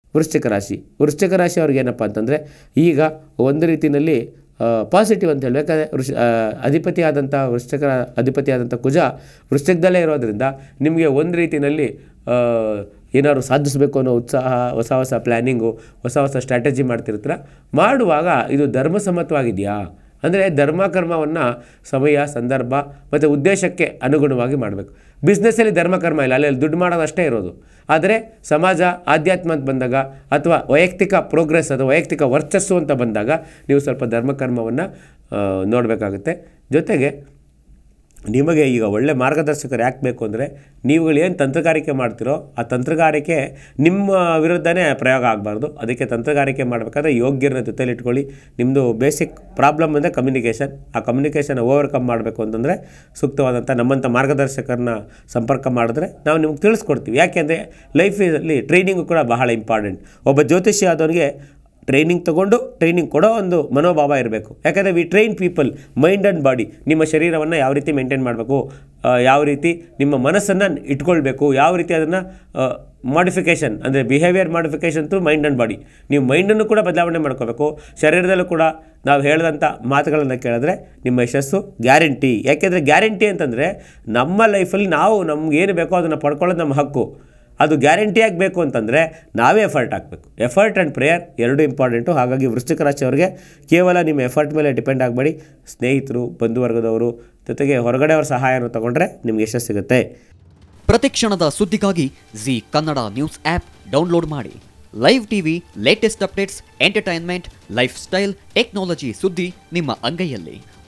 ವೃಶ್ಚಿಕ ರಾಶಿ ವೃಶ್ಚಿಕ ರಾಶಿ ಅವ್ರಿಗೆ ಏನಪ್ಪ ಅಂತಂದರೆ ಈಗ ಒಂದು ರೀತಿಯಲ್ಲಿ ಪಾಸಿಟಿವ್ ಅಂತ ಹೇಳಿ ಯಾಕಂದರೆ ವೃಷ ಆ, ಅಧಿಪತಿಯಾದಂಥ ವೃಶ್ಚಿಕ ಅಧಿಪತಿಯಾದಂಥ ಕುಜ ವೃಶ್ಚಿಕದಲ್ಲೇ ಇರೋದ್ರಿಂದ ನಿಮಗೆ ಒಂದು ರೀತಿಯಲ್ಲಿ ಏನಾದ್ರು ಸಾಧಿಸಬೇಕು ಅನ್ನೋ ಉತ್ಸಾಹ ಹೊಸ ಹೊಸ ಪ್ಲ್ಯಾನಿಂಗು ಹೊಸ ಹೊಸ ಸ್ಟ್ರಾಟಜಿ ಮಾಡ್ತಿರ್ತೀರ ಮಾಡುವಾಗ ಇದು ಧರ್ಮಸಮ್ಮತವಾಗಿದೆಯಾ ಅಂದರೆ ಧರ್ಮ ಕರ್ಮವನ್ನು ಸಮಯ ಸಂದರ್ಭ ಮತ್ತು ಉದ್ದೇಶಕ್ಕೆ ಅನುಗುಣವಾಗಿ ಮಾಡಬೇಕು ಬಿಸ್ನೆಸ್ಸಲ್ಲಿ ಧರ್ಮಕರ್ಮ ಇಲ್ಲ ಅಲ್ಲಿ ದುಡ್ಡು ಮಾಡೋದಷ್ಟೇ ಇರೋದು ಆದರೆ ಸಮಾಜ ಆಧ್ಯಾತ್ಮ ಅಂತ ಬಂದಾಗ ಅಥವಾ ವೈಯಕ್ತಿಕ ಪ್ರೋಗ್ರೆಸ್ ಅಥವಾ ವೈಯಕ್ತಿಕ ವರ್ಚಸ್ಸು ಅಂತ ಬಂದಾಗ ನೀವು ಸ್ವಲ್ಪ ಧರ್ಮಕರ್ಮವನ್ನು ನೋಡಬೇಕಾಗುತ್ತೆ ಜೊತೆಗೆ ನಿಮಗೆ ಈಗ ಒಳ್ಳೆ ಮಾರ್ಗದರ್ಶಕರು ಯಾಕೆ ಬೇಕು ಅಂದರೆ ನೀವುಗಳು ಏನು ತಂತ್ರಗಾರಿಕೆ ಮಾಡ್ತಿರೋ ಆ ತಂತ್ರಗಾರಿಕೆ ನಿಮ್ಮ ವಿರುದ್ಧನೇ ಪ್ರಯೋಗ ಆಗಬಾರ್ದು ಅದಕ್ಕೆ ತಂತ್ರಗಾರಿಕೆ ಮಾಡಬೇಕಾದ್ರೆ ಯೋಗ್ಯರನ್ನ ಜೊತೆಲಿ ಇಟ್ಕೊಳ್ಳಿ ನಿಮ್ಮದು ಬೇಸಿಕ್ ಪ್ರಾಬ್ಲಮ್ ಅಂದರೆ ಕಮ್ಯುನಿಕೇಷನ್ ಆ ಕಮ್ಯುನಿಕೇಷನ್ ಓವರ್ಕಮ್ ಮಾಡಬೇಕು ಅಂತಂದರೆ ಸೂಕ್ತವಾದಂಥ ನಮ್ಮಂಥ ಮಾರ್ಗದರ್ಶಕರನ್ನ ಸಂಪರ್ಕ ಮಾಡಿದ್ರೆ ನಾವು ನಿಮ್ಗೆ ತಿಳಿಸ್ಕೊಡ್ತೀವಿ ಯಾಕೆಂದರೆ ಲೈಫಲ್ಲಿ ಟ್ರೈನಿಂಗು ಕೂಡ ಬಹಳ ಇಂಪಾರ್ಟೆಂಟ್ ಒಬ್ಬ ಜ್ಯೋತಿಷಿ ಆದವನಿಗೆ ಟ್ರೈನಿಂಗ್ ತೊಗೊಂಡು ಟ್ರೈನಿಂಗ್ ಕೊಡೋ ಒಂದು ಮನೋಭಾವ ಇರಬೇಕು ಯಾಕಂದರೆ we train people mind and body ನಿಮ್ಮ ಶರೀರವನ್ನು ಯಾವ ರೀತಿ ಮೇಂಟೈನ್ ಮಾಡಬೇಕು ಯಾವ ರೀತಿ ನಿಮ್ಮ ಮನಸ್ಸನ್ನು ಇಟ್ಕೊಳ್ಬೇಕು ಯಾವ ರೀತಿ ಅದನ್ನು ಮಾಡಿಫಿಕೇಷನ್ ಅಂದರೆ behaviour modification through mind and body ನೀವು ಮೈಂಡನ್ನು ಕೂಡ ಬದಲಾವಣೆ ಮಾಡ್ಕೋಬೇಕು ಶರೀರದಲ್ಲೂ ಕೂಡ ನಾವು ಹೇಳಿದಂಥ ಮಾತುಗಳನ್ನು ಕೇಳಿದ್ರೆ ನಿಮ್ಮ ಯಶಸ್ಸು ಗ್ಯಾರಂಟಿ ಯಾಕೆಂದರೆ ಗ್ಯಾರಂಟಿ ಅಂತಂದರೆ ನಮ್ಮ ಲೈಫಲ್ಲಿ ನಾವು ನಮ್ಗೆ ಏನು ಬೇಕೋ ಅದನ್ನು ಪಡ್ಕೊಳ್ಳೋದು ನಮ್ಮ ಹಕ್ಕು ಅದು ಗ್ಯಾರಂಟಿಯಾಗಿ ಬೇಕು ಅಂತಂದರೆ ನಾವೇ ಎಫರ್ಟ್ ಹಾಕಬೇಕು ಎಫರ್ಟ್ ಆ್ಯಂಡ್ ಪ್ರೇಯರ್ ಎರಡೂ ಇಂಪಾರ್ಟೆಂಟು ಹಾಗಾಗಿ ವೃಶ್ಚಿಕ ರಾಶಿಯವರಿಗೆ ಕೇವಲ ನಿಮ್ಮ ಎಫರ್ಟ್ ಮೇಲೆ ಡಿಪೆಂಡ್ ಆಗಬೇಡಿ ಸ್ನೇಹಿತರು ಬಂಧುವರ್ಗದವರು ಜೊತೆಗೆ ಹೊರಗಡೆಯವ್ರ ಸಹಾಯನ ತಗೊಂಡ್ರೆ ನಿಮ್ಗೆ ಯಶಸ್ಸು ಸಿಗುತ್ತೆ ಪ್ರತಿಕ್ಷಣದ ಸುದ್ದಿಗಾಗಿ Zee Kannada news app download ಮಾಡಿ live TV latest updates entertainment lifestyle technology ಸುದ್ದಿ ನಿಮ್ಮ ಅಂಗೈಯಲ್ಲಿ